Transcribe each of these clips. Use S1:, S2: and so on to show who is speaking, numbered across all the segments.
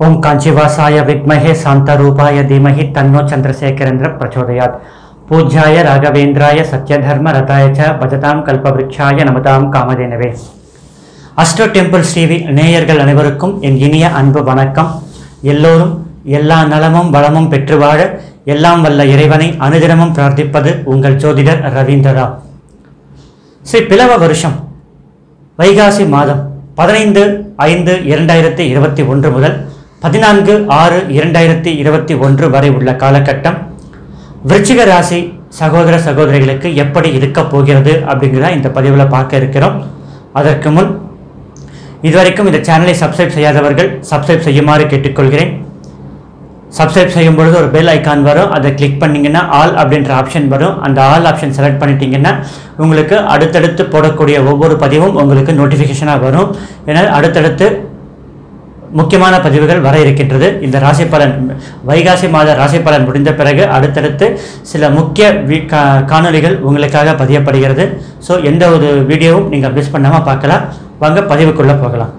S1: ஓம் காஞ்சிவாசாய வித்மஹே சாந்தரூபாய தீமஹி தன்னோ சந்திரசேகரேந்திர பிரச்சோதயாத் பூஜ்யாய ராகவேந்திராய சத்யதர்ம ரதாய ச பஜதாம் கல்பவ்ருக்ஷாய நமதாம் காமதேனவே அஸ்ட்ரோ டெம்பிள் ஸ்ரீவி நேயர்கள் அனைவருக்கும் என் இனிய அன்பு வணக்கம் எல்லோரும் எல்லா நலமும் வளமும் பெற்று வாழ எல்லாம் வல்ல இறைவனை அனுதினமும் பிரார்த்திப்பது உங்கள் ஜோதிடர் ரவீந்திரா ஸ்ரீ பிளவ வருஷம் வைகாசி மாதம் பதினைந்து ஐந்து இரண்டாயிரத்தி இருபத்தி ஒன்று முதல் பதினான்கு ஆறு இரண்டாயிரத்தி இருபத்தி ஒன்று வரை உள்ள காலகட்டம் விருச்சிக ராசி சகோதர சகோதரிகளுக்கு எப்படி இருக்கப் போகிறது அப்படிங்கிறத இந்த பதிவில் பார்க்க இருக்கிறோம் அதற்கு முன் இதுவரைக்கும் இந்த சேனலை சப்ஸ்கிரைப் செய்யாதவர்கள் சப்ஸ்கிரைப் செய்யுமாறு கேட்டுக்கொள்கிறேன் சப்ஸ்கிரைப் செய்யும் பொழுது ஒரு பெல் ஐக்கான் வரும் அதை கிளிக் பண்ணிங்கன்னா ஆல் அப்படின்ற ஆப்ஷன் வரும் அந்த ஆல் ஆப்ஷன் செலக்ட் பண்ணிட்டீங்கன்னா உங்களுக்கு அடுத்தடுத்து போடக்கூடிய ஒவ்வொரு பதிவும் உங்களுக்கு நோட்டிஃபிகேஷனாக வரும் ஏன்னா அடுத்தடுத்து முக்கியமான பதிவுகள் வர இருக்கின்றது இந்த ராசி பலன் வைகாசி மாத ராசி பலன் முடிந்த பிறகு அடுத்தடுத்து சில முக்கிய வி- கா- காணொளிகள் உங்களுக்காக பதியப்படுகிறது ஸோ எந்த ஒரு வீடியோவும் நீங்கள் மிஸ் பண்ணாமல் பார்க்கலாம் வாங்க பதிவுக்குள்ளே போகலாம்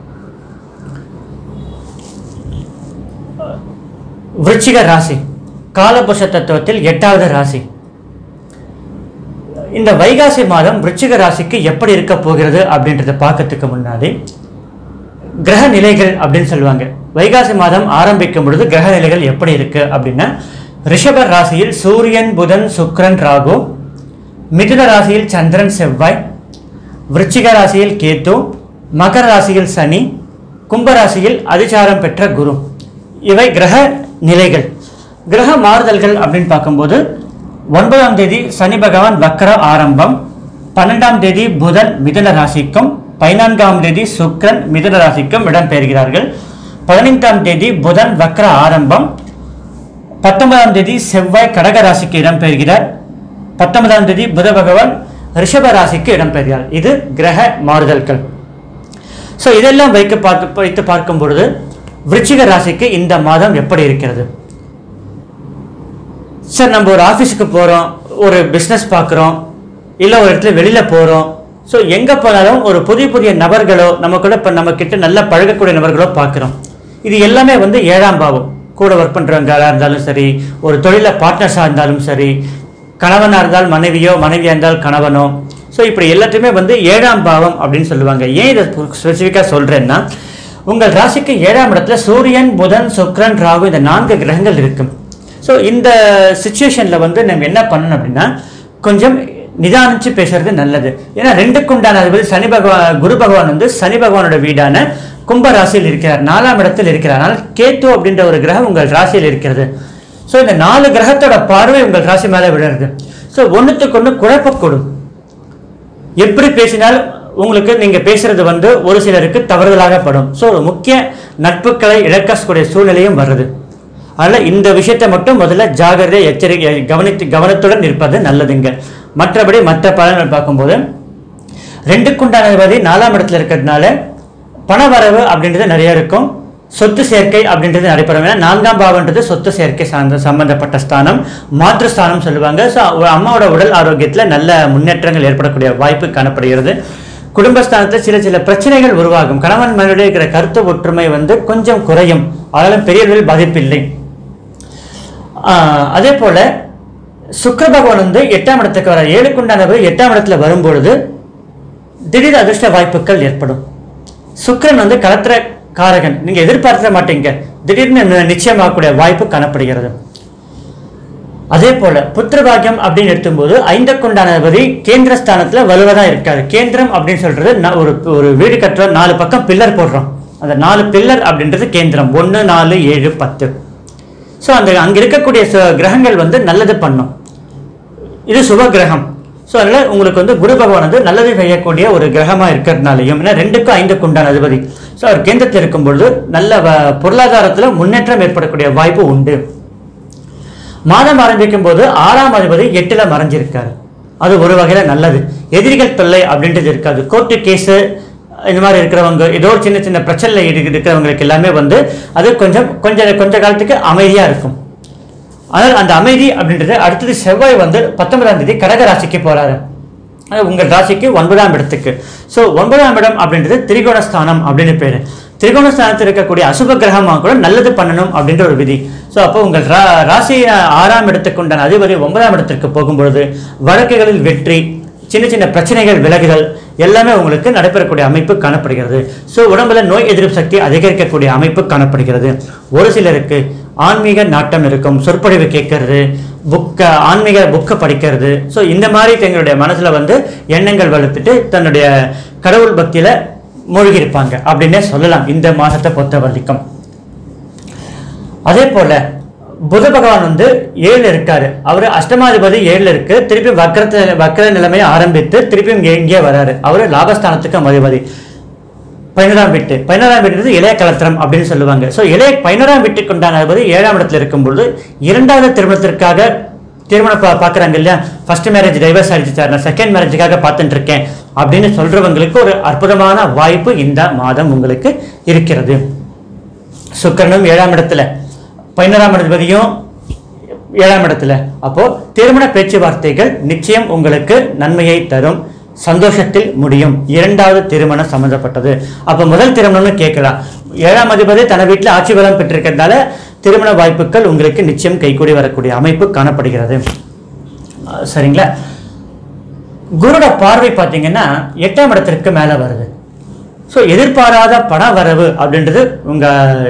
S1: விருச்சிக ராசி காலபுருஷ தத்துவத்தில் எட்டாவது ராசி இந்த வைகாசி மாதம் விருச்சிக ராசிக்கு எப்படி இருக்க போகிறது அப்படின்றத பார்க்கறதுக்கு முன்னாடி கிரக நிலைகள் அப்படின்னு சொல்லுவாங்க வைகாசி மாதம் ஆரம்பிக்கும் பொழுது கிரக நிலைகள் எப்படி இருக்கு அப்படின்னா ரிஷப ராசியில் சூரியன் புதன் சுக்கிரன் ராகு மிதுன ராசியில் சந்திரன் செவ்வாய் விருச்சிக ராசியில் கேத்து மகர ராசியில் சனி கும்ப ராசியில் அதிசாரம் பெற்ற குரு இவை கிரக நிலைகள் கிரக மாறுதல்கள் அப்படின்னு பார்க்கும்போது ஒன்பதாம் தேதி சனி பகவான் வக்கர ஆரம்பம் பன்னெண்டாம் தேதி புதன் மிதுன ராசிக்கும் பதினான்காம் தேதி சுக்கிரன் மிதுன ராசிக்கும் இடம்பெறுகிறார்கள் பதினைந்தாம் தேதி புதன் வக்கர ஆரம்பம் பத்தொன்பதாம் தேதி செவ்வாய் கடக ராசிக்கு இடம்பெறுகிறார் பத்தொன்பதாம் தேதி புத பகவான் ரிஷப ராசிக்கு இடம்பெறுகிறார் இது கிரக மாறுதல்கள் ஸோ இதெல்லாம் வைக்க பார்க்க வைத்து பார்க்கும் பொழுது விருச்சிக ராசிக்கு இந்த மாதம் எப்படி இருக்கிறது சார் நம்ம ஒரு ஆஃபீஸுக்கு போகிறோம் ஒரு பிஸ்னஸ் பார்க்குறோம் இல்லை ஒரு இடத்துல வெளியில் போகிறோம் ஸோ எங்கே போனாலும் ஒரு புதிய புதிய நபர்களோ நம்ம கூட இப்போ நம்ம கிட்ட நல்லா பழகக்கூடிய நபர்களோ பார்க்குறோம் இது எல்லாமே வந்து ஏழாம் பாவம் கூட ஒர்க் பண்ணுறவங்களா இருந்தாலும் சரி ஒரு தொழில பார்ட்னர்ஸாக இருந்தாலும் சரி கணவனாக இருந்தால் மனைவியோ மனைவியாக இருந்தால் கணவனோ ஸோ இப்படி எல்லாத்தையுமே வந்து ஏழாம் பாவம் அப்படின்னு சொல்லுவாங்க ஏன் இதை ஸ்பெசிஃபிக்காக சொல்கிறேன்னா உங்கள் ராசிக்கு ஏழாம் இடத்துல சூரியன் புதன் சுக்கிரன் ராகு இந்த நான்கு கிரகங்கள் இருக்கும் ஸோ இந்த சுச்சுவேஷனில் வந்து நம்ம என்ன பண்ணணும் அப்படின்னா கொஞ்சம் நிதானிச்சு பேசுறது நல்லது ஏன்னா ரெண்டுக்குண்டான அதிபதி சனி பகவான் குரு பகவான் வந்து சனி பகவானோட வீடான கும்ப ராசியில் இருக்கிறார் நாலாம் இடத்தில் இருக்கிறார் ஆனால் கேத்து அப்படின்ற ஒரு கிரகம் உங்கள் ராசியில் இருக்கிறது ஸோ இந்த நாலு கிரகத்தோட பார்வை உங்கள் ராசி மேலே விழுறது ஸோ ஒன்றுத்துக்கு ஒன்று குழப்பக்கூடும் எப்படி பேசினாலும் உங்களுக்கு நீங்க பேசுறது வந்து ஒரு சிலருக்கு தவறுதலாக படும் ஸோ முக்கிய நட்புகளை இழக்கக்கூடிய சூழ்நிலையும் வருது அதனால் இந்த விஷயத்தை மட்டும் முதல்ல ஜாகிரதை எச்சரிக்கை கவனித்து கவனத்துடன் இருப்பது நல்லதுங்க மற்றபடி மற்ற பலன்கள் பார்க்கும்போது ரெண்டுக்குண்டானபதி நாலாம் இடத்துல இருக்கிறதுனால பணவரவு அப்படின்றது நிறைய இருக்கும் சொத்து சேர்க்கை அப்படின்றது நடைபெறும் ஏன்னா நான்காம் பாவன்றது சொத்து சேர்க்கை சார்ந்த சம்பந்தப்பட்ட ஸ்தானம் மாற்று ஸ்தானம் சொல்லுவாங்க ஸோ அம்மாவோட உடல் ஆரோக்கியத்தில் நல்ல முன்னேற்றங்கள் ஏற்படக்கூடிய வாய்ப்பு காணப்படுகிறது குடும்பஸ்தானத்தில் சில சில பிரச்சனைகள் உருவாகும் கணவன் மனைவிடையே இருக்கிற கருத்து ஒற்றுமை வந்து கொஞ்சம் குறையும் ஆனாலும் பெரிய அளவில் பாதிப்பில்லை ஆஹ் அதே போல சுக்கிர பகவான் வந்து எட்டாம் இடத்துக்கு வர ஏழுக்குண்டானவர் எட்டாம் இடத்துல வரும்பொழுது திடீர் அதிர்ஷ்ட வாய்ப்புகள் ஏற்படும் சுக்கிரன் வந்து கலத்திர காரகன் நீங்க எதிர்பார்க்க மாட்டீங்க திடீர்னு நி- நிச்சயமாகக்கூடிய வாய்ப்பு காணப்படுகிறது அதே போல புத்திர பாக்கியம் அப்படின்னு எடுத்தும்போது ஐந்தக்குண்டானபதி கேந்திர ஸ்தானத்துல வலுவதா இருக்காது கேந்திரம் அப்படின்னு சொல்றது நா- ஒரு ஒரு வீடு கட்டுறோம் நாலு பக்கம் பில்லர் போடுறோம் அந்த நாலு பில்லர் அப்படின்றது கேந்திரம் ஒன்று நாலு ஏழு பத்து ஸோ அந்த அங்க இருக்கக்கூடிய ச- கிரகங்கள் வந்து நல்லது பண்ணும் இது சுப கிரகம் ஸோ அதனால் உங்களுக்கு வந்து குரு பகவான் வந்து நல்லது செய்யக்கூடிய ஒரு கிரகமாக இருக்கிறதுனாலையும் ஏன்னா ரெண்டுக்கும் ஐந்துக்கு உண்டான அதிபதி ஸோ அவர் கேந்திரத்தில் இருக்கும் பொழுது நல்ல வ- பொருளாதாரத்தில் முன்னேற்றம் ஏற்படக்கூடிய வாய்ப்பு உண்டு மாதம் ஆரம்பிக்கும் போது ஆறாம் அதிபதி எட்டுல மறைஞ்சிருக்காரு அது ஒரு வகையில நல்லது எதிரிகள் தொல்லை அப்படின்றது இருக்காது கோர்ட்டு கேஸு இந்த மாதிரி இருக்கிறவங்க ஏதோ ஒரு சின்ன சின்ன பிரச்சனையில் இரு- இருக்கிறவங்களுக்கு எல்லாமே வந்து அது கொஞ்சம் கொஞ்சம் கொஞ்ச காலத்துக்கு அமைதியா இருக்கும் ஆனால் அந்த அமைதி அப்படின்றது அடுத்தது செவ்வாய் வந்து பத்தொன்பதாம் தேதி கடக ராசிக்கு போறாரு அது உங்கள் ராசிக்கு ஒன்பதாம் இடத்துக்கு ஸோ ஒன்பதாம் இடம் அப்படின்றது திரிகோணஸ்தானம் அப்படின்னு பேர் திரிகோணஸ்தானத்தில் இருக்கக்கூடிய அசுப கிரகமாக கூட நல்லது பண்ணணும் அப்படின்ற ஒரு விதி ஸோ அப்போ உங்கள் ரா ராசி ஆறாம் இடத்துக்குண்டான அதிபதி ஒன்பதாம் இடத்திற்கு போகும்பொழுது வழக்குகளில் வெற்றி சின்ன சின்ன பிரச்சனைகள் விலகுதல் எல்லாமே உங்களுக்கு நடைபெறக்கூடிய அமைப்பு காணப்படுகிறது ஸோ உடம்புல நோய் எதிர்ப்பு சக்தி அதிகரிக்கக்கூடிய அமைப்பு காணப்படுகிறது ஒரு சிலருக்கு ஆன்மீக நாட்டம் இருக்கும் சொற்பொழிவு கேட்கறது புக்கை ஆன்மீக புக்கை படிக்கிறது ஸோ இந்த மாதிரி தங்களுடைய மனசில் வந்து எண்ணங்கள் வளர்த்துட்டு தன்னுடைய கடவுள் பக்தியில் மூழ்கி இருப்பாங்க அப்படின்னே சொல்லலாம் இந்த மாதத்தை பொறுத்த வரைக்கும் அதே போல புத பகவான் வந்து ஏழு இருக்காரு அவர் அஷ்டமாதிபதி ஏழுல இருக்கு திருப்பி வக்கரத்து வக்கர நிலைமையை ஆரம்பித்து திருப்பி இங்கே இங்கே வராரு அவர் லாபஸ்தானத்துக்கு அதிபதி பதினோராம் வீட்டு பதினோராம் வீட்டு இளைய கலத்திரம் அப்படின்னு சொல்லுவாங்க ஸோ இளைய பதினோராம் வீட்டுக்கு உண்டான அதிபதி ஏழாம் இடத்துல இருக்கும்பொழுது இரண்டாவது திருமணத்திற்காக திருமணம் பா பார்க்குறாங்க இல்லையா ஃபர்ஸ்ட் மேரேஜ் டைவர்ஸ் ஆயிடுச்சு சார் நான் செகண்ட் மேரேஜுக்காக பார்த்துட்டு இருக்கேன் அப்படின்னு சொல்றவங்களுக்கு ஒரு அற்புதமான வாய்ப்பு இந்த மாதம் உங்களுக்கு இருக்கிறது சுக்கிரனும் ஏழாம் இடத்துல பதினோராம் இடத்துபதியும் ஏழாம் இடத்துல அப்போ திருமண பேச்சுவார்த்தைகள் நிச்சயம் உங்களுக்கு நன்மையை தரும் சந்தோஷத்தில் முடியும் இரண்டாவது திருமணம் சம்பந்தப்பட்டது அப்போ முதல் திருமணம்னு கேட்கலாம் ஏழாம் அதிபதி தன வீட்டில் ஆட்சி பலம் பெற்றிருக்கிறதால திருமண வாய்ப்புகள் உங்களுக்கு நிச்சயம் கைகூடி வரக்கூடிய அமைப்பு காணப்படுகிறது அஹ் சரிங்களா குருட பார்வை பார்த்தீங்கன்னா எட்டாம் இடத்திற்கு மேலே வருது ஸோ எதிர்பாராத பண வரவு அப்படின்றது உங்கள்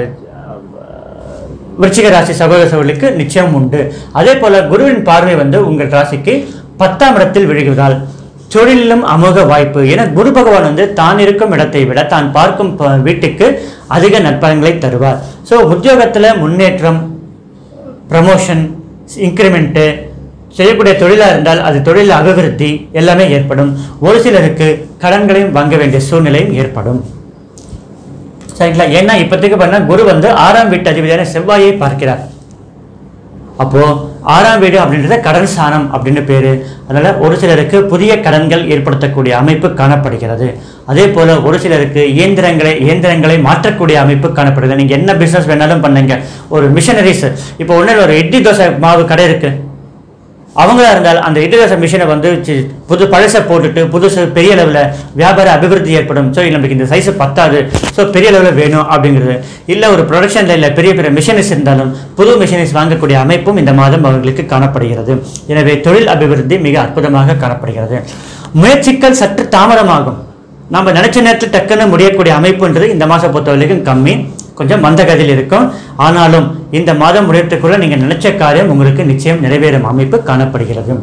S1: விருச்சிக ராசி சகோதர சகோதரிக்கு நிச்சயம் உண்டு அதே போல குருவின் பார்வை வந்து உங்கள் ராசிக்கு பத்தாம் இடத்தில் விழுகுவதால் தொழிலிலும் அமோக வாய்ப்பு ஏன்னா குரு பகவான் வந்து தான் இருக்கும் இடத்தை விட தான் பார்க்கும் ப- வீட்டுக்கு அதிக நற்பலன்களை தருவார் ஸோ உத்தியோகத்தில் முன்னேற்றம் ப்ரமோஷன் இன்க்ரிமெண்ட்டு செய்யக்கூடிய தொழிலாக இருந்தால் அது தொழில் அபிவிருத்தி எல்லாமே ஏற்படும் ஒரு சிலருக்கு கடன்களையும் வாங்க வேண்டிய சூழ்நிலையும் ஏற்படும் சரிங்களா ஏன்னா இப்போதைக்கு பண்ண குரு வந்து ஆறாம் வீட்டு அதிபதியான செவ்வாயை பார்க்கிறார் அப்போ ஆறாம் வீடு அப்படின்றது கடன் ஸ்தானம் அப்படின்னு பேரு அதனால ஒரு சிலருக்கு புதிய கடன்கள் ஏற்படுத்தக்கூடிய அமைப்பு காணப்படுகிறது அதே போல ஒரு சிலருக்கு இயந்திரங்களை இயந்திரங்களை மாற்றக்கூடிய அமைப்பு காணப்படுகிறது நீங்க என்ன பிசினஸ் வேணாலும் பண்ணுங்க ஒரு மிஷனரிஸ் இப்போ ஒன்றும் ஒரு இட்லி தோசை மாவு கடை இருக்கு அவங்களா இருந்தால் அந்த இட்லி தோசை மிஷினை வந்து சி- புது பழசை போட்டுட்டு புதுசு பெரிய அளவில் வியாபார அபிவிருத்தி ஏற்படும் ஸோ நம்மளுக்கு இந்த சைஸ் பத்தாது ஸோ பெரிய அளவில் வேணும் அப்படிங்கிறது இல்லை ஒரு ப்ரொடக்ஷன் லைனில் பெரிய பெரிய மிஷினரிஸ் இருந்தாலும் புது மிஷினரிஸ் வாங்கக்கூடிய அமைப்பும் இந்த மாதம் அவர்களுக்கு காணப்படுகிறது எனவே தொழில் அபிவிருத்தி மிக அற்புதமாக காணப்படுகிறது முயற்சிகள் சற்று தாமதமாகும் நம்ம நினைச்ச நேரத்தில் டக்குன்னு முடியக்கூடிய அமைப்புன்றது இந்த மாதம் பொறுத்த வரைக்கும் கம்மி கொஞ்சம் மந்தகதியில் இருக்கும் ஆனாலும் இந்த மாதம் முடியறதுக்குள்ள நீங்க நினைச்ச காரியம் உங்களுக்கு நிச்சயம் நிறைவேறும் அமைப்பு காணப்படுகிறது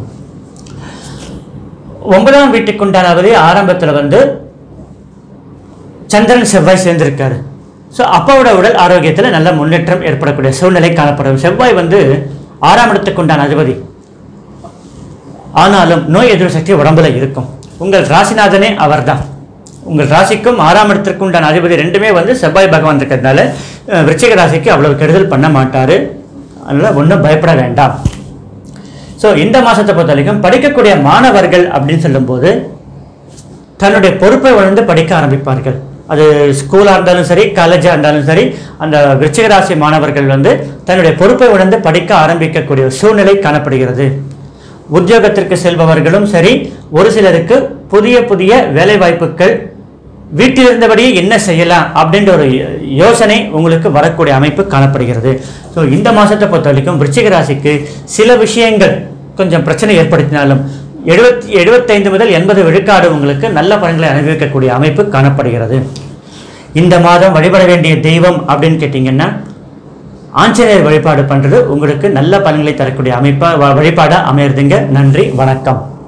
S1: ஒன்பதாம் வீட்டுக்குண்டானவரே ஆரம்பத்துல வந்து சந்திரன் செவ்வாய் சேர்ந்திருக்காரு ஸோ அப்பாவோட உடல் ஆரோக்கியத்தில் நல்ல முன்னேற்றம் ஏற்படக்கூடிய சூழ்நிலை காணப்படும் செவ்வாய் வந்து ஆறாம் இடத்துக்குண்டான அதிபதி ஆனாலும் நோய் எதிர்ப்பு சக்தி உடம்புல இருக்கும் உங்கள் ராசிநாதனே அவர்தான் உங்கள் ராசிக்கும் ஆறாம் இடத்திற்கு உண்டான அதிபதி ரெண்டுமே வந்து செவ்வாய் பகவான் இருக்கிறதுனால அஹ், விருச்சிக ராசிக்கு அவ்வளவு கெடுதல் பண்ண மாட்டாரு அதனால ஒன்றும் பயப்பட வேண்டாம் ஸோ இந்த மாசத்தை பொறுத்த வரைக்கும் படிக்கக்கூடிய மாணவர்கள் அப்படின்னு சொல்லும்போது தன்னுடைய பொறுப்பை உணர்ந்து படிக்க ஆரம்பிப்பார்கள் அது ஸ்கூலாக இருந்தாலும் சரி காலேஜாக இருந்தாலும் சரி அந்த விருச்சிக ராசி மாணவர்கள் வந்து தன்னுடைய பொறுப்பை உணர்ந்து படிக்க ஆரம்பிக்கக்கூடிய ஒரு சூழ்நிலை காணப்படுகிறது உத்தியோகத்திற்கு செல்பவர்களும் சரி ஒரு சிலருக்கு புதிய புதிய வேலை வாய்ப்புகள் வீட்டில் இருந்தபடியே என்ன செய்யலாம் அப்படின்ற ஒரு யோ- யோசனை உங்களுக்கு வரக்கூடிய அமைப்பு காணப்படுகிறது ஸோ இந்த மாசத்தை பொறுத்த வரைக்கும் விருச்சிக ராசிக்கு சில விஷயங்கள் கொஞ்சம் பிரச்சனை ஏற்படுத்தினாலும் எழுபத்தி எழுபத்தைந்து முதல் எண்பது விழுக்காடு உங்களுக்கு நல்ல பலன்களை அனுபவிக்கக்கூடிய அமைப்பு காணப்படுகிறது இந்த மாதம் வழிபட வேண்டிய தெய்வம் அப்படின்னு கேட்டிங்கன்னா ஆஞ்சநேயர் வழிபாடு பண்ணுறது உங்களுக்கு நல்ல பலன்களை தரக்கூடிய அமைப்பாக வழிபாடாக அமையிறதுங்க நன்றி வணக்கம்